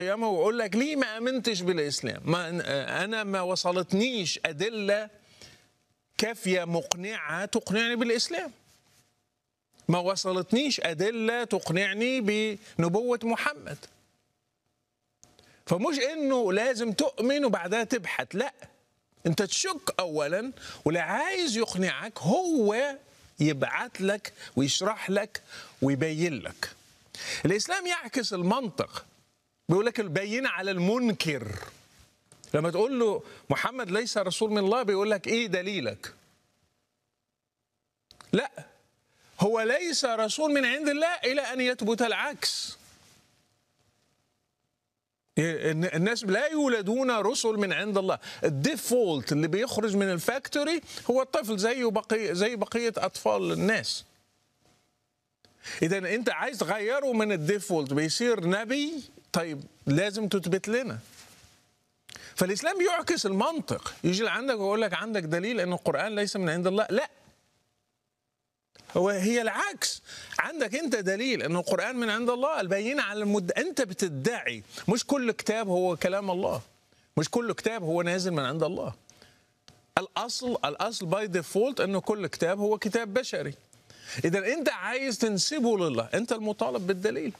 القيامة ويقول لك ليه ما امنتش بالاسلام ما انا ما وصلتنيش ادله كافيه مقنعه تقنعني بالاسلام ما وصلتنيش ادله تقنعني بنبوه محمد فمش انه لازم تؤمن وبعدها تبحث لا انت تشك اولا ولا عايز يقنعك هو يبعت لك ويشرح لك ويبين لك الاسلام يعكس المنطق بيقول لك البينه على المنكر لما تقول له محمد ليس رسول من الله بيقول لك ايه دليلك لا هو ليس رسول من عند الله الى ان يثبت العكس الناس لا يولدون رسل من عند الله الديفولت اللي بيخرج من الفاكتوري هو الطفل زيه بقية زي بقية أطفال الناس إذا أنت عايز تغيره من الديفولت بيصير نبي طيب لازم تثبت لنا فالإسلام يعكس المنطق يجي لعندك ويقول لك عندك دليل أن القرآن ليس من عند الله لا هو هي العكس عندك انت دليل ان القران من عند الله البينه على المد انت بتدعي مش كل كتاب هو كلام الله مش كل كتاب هو نازل من عند الله الاصل الاصل باي ديفولت انه كل كتاب هو كتاب بشري اذا انت عايز تنسبه لله انت المطالب بالدليل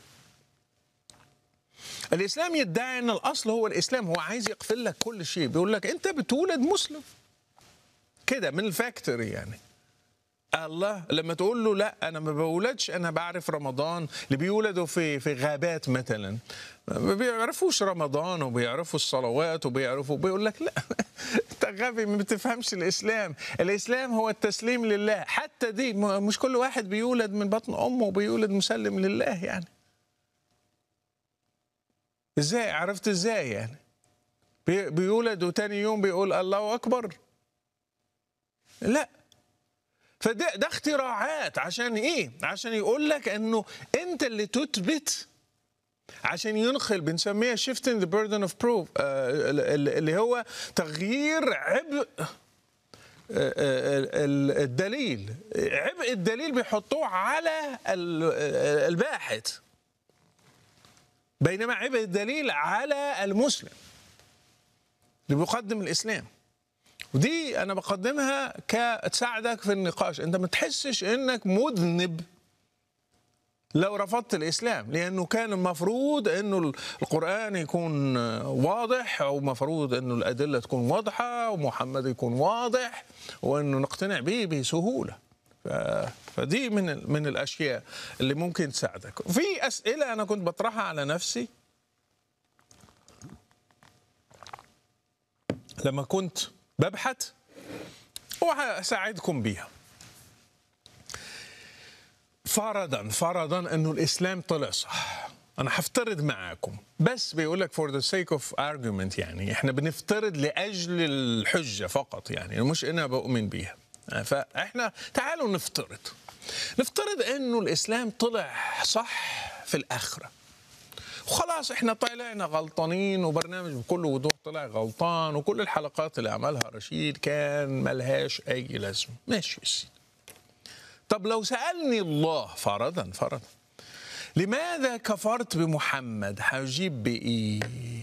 الاسلام يدعي ان الاصل هو الاسلام هو عايز يقفل لك كل شيء بيقول لك انت بتولد مسلم كده من الفاكتوري يعني الله لما تقول له لا انا ما بولدش انا بعرف رمضان اللي بيولدوا في في غابات مثلا ما بيعرفوش رمضان وبيعرفوا الصلوات وبيعرفوا بيقول لك لا انت غبي ما بتفهمش الاسلام الاسلام هو التسليم لله حتى دي مش كل واحد بيولد من بطن امه وبيولد مسلم لله يعني ازاي عرفت ازاي يعني بيولد وتاني يوم بيقول الله اكبر لا فده ده اختراعات عشان ايه؟ عشان يقول لك انه انت اللي تثبت عشان ينقل بنسميها shifting the burden of proof آه اللي هو تغيير عبء الدليل عبء الدليل بيحطوه على الباحث بينما عبء الدليل على المسلم اللي بيقدم الاسلام ودي انا بقدمها كتساعدك في النقاش انت ما تحسش انك مذنب لو رفضت الاسلام لانه كان المفروض انه القران يكون واضح ومفروض انه الادله تكون واضحه ومحمد يكون واضح وانه نقتنع به بسهوله فدي من من الاشياء اللي ممكن تساعدك في اسئله انا كنت بطرحها على نفسي لما كنت ببحث وهساعدكم بيها فرضا فرضا انه الاسلام طلع صح انا هفترض معاكم بس بيقول لك for the sake of argument يعني احنا بنفترض لاجل الحجه فقط يعني مش انا بؤمن بيها فاحنا تعالوا نفترض نفترض انه الاسلام طلع صح في الاخره وخلاص احنا طلعنا غلطانين وبرنامج بكل وضوح طلع غلطان وكل الحلقات اللي عملها رشيد كان ملهاش اي لازمه ماشي يا سيدي طب لو سالني الله فرضا فرضا لماذا كفرت بمحمد هجيب بايه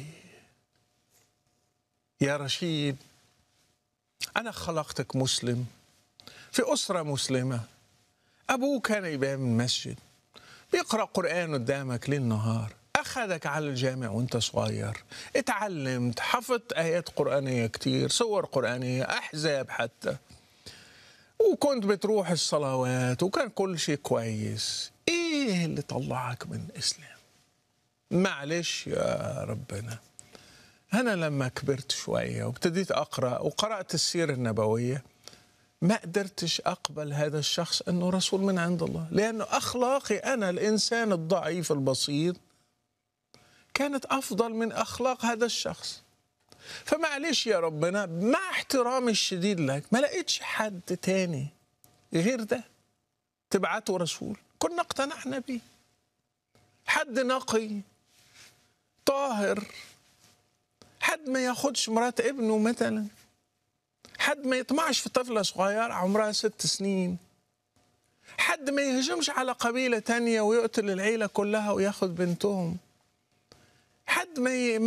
يا رشيد انا خلقتك مسلم في اسره مسلمه ابوه كان امام المسجد بيقرا قران قدامك ليل نهار أخذك على الجامع وانت صغير اتعلمت حفظت آيات قرآنية كتير صور قرآنية أحزاب حتى وكنت بتروح الصلوات وكان كل شيء كويس ايه اللي طلعك من الإسلام معلش يا ربنا أنا لما كبرت شوية وابتديت أقرأ وقرأت السيرة النبوية ما قدرتش أقبل هذا الشخص أنه رسول من عند الله لأنه أخلاقي أنا الإنسان الضعيف البسيط كانت افضل من اخلاق هذا الشخص فمعلش يا ربنا مع احترامي الشديد لك ما لقيتش حد تاني غير ده تبعته رسول كنا اقتنعنا بيه حد نقي طاهر حد ما ياخدش مرات ابنه مثلا حد ما يطمعش في طفلة صغيرة عمرها ست سنين حد ما يهجمش على قبيلة تانية ويقتل العيلة كلها وياخد بنتهم حد حد ما ي-